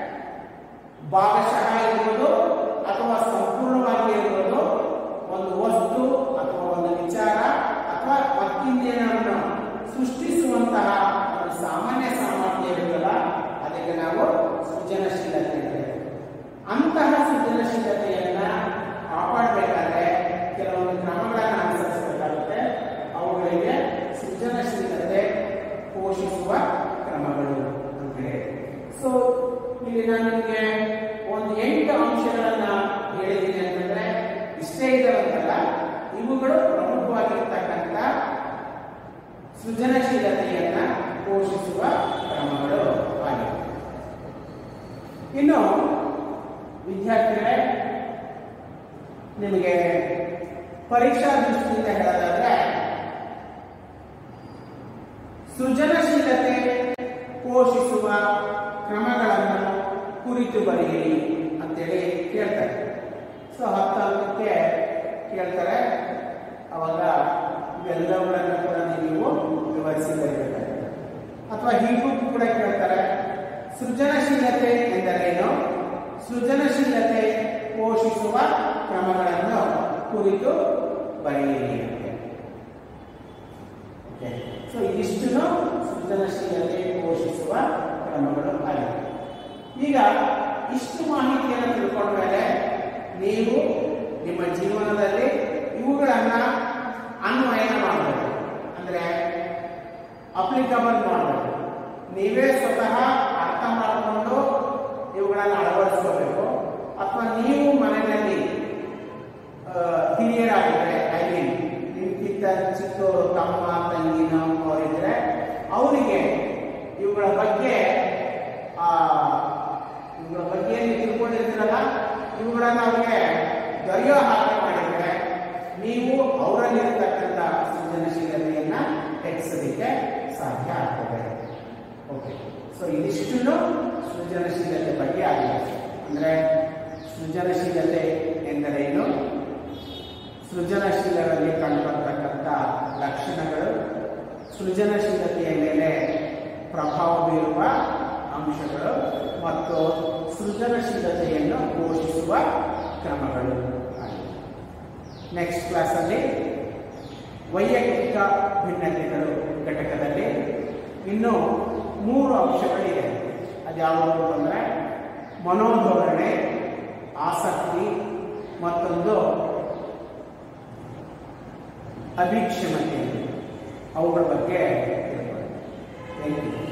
ಭಾಗಶಃ ಇರುವುದು ಅಥವಾ ಸಂಪೂರ್ಣವಾಗಿ ಇರುವುದು ಒಂದು ವಸ್ತು ಅಥವಾ ಒಂದು ವಿಚಾರ ಅಥವಾ ಮತ್ತಿನ್ನೇನನ್ನು ಸೃಷ್ಟಿಸುವಂತಹ ಒಂದು ಸಾಮಾನ್ಯ ಸಾಮರ್ಥ್ಯ ಇರುತ್ತಲ್ಲ ಅದಕ್ಕೆ ನಾವು ಸೃಜನಶೀಲತೆ ಅಂತೇವೆ ಅಂತಹ ಸೃಜನಶೀಲತೆಯನ್ನ ಕಾಪಾಡಬೇಕಾದ್ರೆ ಕೆಲವೊಂದು ಕ್ರಮಗಳನ್ನು ಅನುಸರಿಸಬೇಕಾಗುತ್ತೆ ಅವುಗಳಿಗೆ ಸೃಜನಶೀಲತೆ ಪೋಷಿಸುವ ಕ್ರಮಗಳು ಅಂತ ಹೇಳಿ ಸೊ ಇಲ್ಲಿ ನಾನು ನಿಮಗೆ ಒಂದು ಎಂಟು ಅಂಶಗಳನ್ನ ಹೇಳಿದ್ದೀನಿ ಅಂತಂದ್ರೆ ಇಷ್ಟೇ ಇದಾವಂತಲ್ಲ ಇವುಗಳು ಪ್ರಮುಖವಾಗಿರ್ತಕ್ಕಂಥ ಸೃಜನಶೀಲತೆಯನ್ನ ಪೋಷಿಸುವ ಕ್ರಮಗಳು ಆಗಿವೆ ಇನ್ನು ವಿದ್ಯಾರ್ಥಿಗಳೇ ನಿಮಗೆ ಪರೀಕ್ಷಾ ದೃಷ್ಟಿಯಿಂದ ಹೇಳೋದಾದ್ರೆ ಸೃಜನಶೀಲತೆ ಪೋಷಿಸುವ ಕ್ರಮಗಳನ್ನು ಕುರಿತು ಬರೆಯಿರಿ ಅಂತೇಳಿ ಕೇಳ್ತಾರೆ ಸೊ ಹತ್ತು ಅಂಕಕ್ಕೆ ಕೇಳ್ತಾರೆ ಅವಾಗ ಇವೆಲ್ಲವುಗಳನ್ನು ಕೂಡ ನೀವು ವಿವರಿಸಿ ಬರೀಬೇಕಾಗುತ್ತೆ ಅಥವಾ ಹೀಗೂ ಕೂಡ ಕೇಳ್ತಾರೆ ಸೃಜನಶೀಲತೆ ಎಂದರೇನು ಸೃಜನಶೀಲತೆ ಪೋಷ ಕ್ರಮಗಳನ್ನು ಕುರಿತು ಬರೆಯಿರಿ ಅಂತೆ ಸೊ ಇದಿಷ್ಟು ಸೃಜನಶೀಲತೆ ಪೋಷಿಸುವ ಕ್ರಮಗಳು ಆಗಿವೆ ಈಗ ಇಷ್ಟು ಮಾಹಿತಿಯನ್ನು ತಿಳ್ಕೊಂಡ ಮೇಲೆ ನೀವು ನಿಮ್ಮ ಜೀವನದಲ್ಲಿ ಇವುಗಳನ್ನ ಅನ್ವಯ ಮಾಡಬೇಕು ಅಂದ್ರೆ ಅಪ್ಲಿಕಬಲ್ ಮಾಡಬೇಕು ನೀವೇ ಸ್ವತಃ ಅರ್ಥ ಮಾಡಿಕೊಂಡು ಇವುಗಳನ್ನು ಅಳವಡಿಸ್ಕೋಬೇಕು ಅಥವಾ ನೀವು ಮನೆಯಲ್ಲಿ ಆ, ಹಿರಿಯರಾಗಿದ್ರೆ ಐ ಮೀನ್ ನಿಮ್ಗಿಂತ ಚಿಕ್ಕವರು ತಮ್ಮ ತಂಗಿನ ಅವರಿದ್ರೆ ಅವರಿಗೆ ಇವುಗಳ ಬಗ್ಗೆ ಆ ಇವುಗಳ ಬಗ್ಗೆ ನೀವು ತಿಳ್ಕೊಂಡಿರ್ತೀರಲ್ಲ ಇವುಗಳನ್ನ ಅವರಿಗೆ ದೊರೆಯೋ ಹಾಗೆ ಮಾಡಿದ್ರೆ ನೀವು ಅವರಲ್ಲಿರ್ತಕ್ಕಂಥ ಸೃಜನಶೀಲತೆಯನ್ನ ಹೆಚ್ಚಿಸಲಿಕ್ಕೆ ಸಾಧ್ಯ ಆಗ್ತದೆ ಓಕೆ ಸೊ ಇದಿಷ್ಟು ಸೃಜನಶೀಲತೆ ಬಗ್ಗೆ ಆಗಿದೆ ಅಂದ್ರೆ ಸೃಜನಶೀಲತೆ ಎಂದರೇನು ಸೃಜನಶೀಲರಲ್ಲಿ ಕಂಡುಬರ್ತಕ್ಕಂಥ ಲಕ್ಷಣಗಳು ಸೃಜನಶೀಲತೆಯ ಮೇಲೆ ಪ್ರಭಾವ ಬೀರುವ ಅಂಶಗಳು ಮತ್ತು ಸೃಜನಶೀಲತೆಯನ್ನು ಪೋಷಿಸುವ ಕ್ರಮಗಳು ಆಗಿವೆ ನೆಕ್ಸ್ಟ್ ಕ್ಲಾಸಲ್ಲಿ ವೈಯಕ್ತಿಕ ಭಿನ್ನತೆಗಳು ಘಟಕದಲ್ಲಿ ಇನ್ನು ಮೂರು ಅಂಶಗಳಿವೆ ಅದ್ಯಾವುದು ಅಂದರೆ ಮನೋಧೋರಣೆ ಆಸಕ್ತಿ ಮತ್ತೊಂದು ಅಭಿಕ್ಷಮತೆ ಅವುಗಳ ಬಗ್ಗೆ ತಿಳ್ಕೊಳ್ಳಿ ಥ್ಯಾಂಕ್ ಯು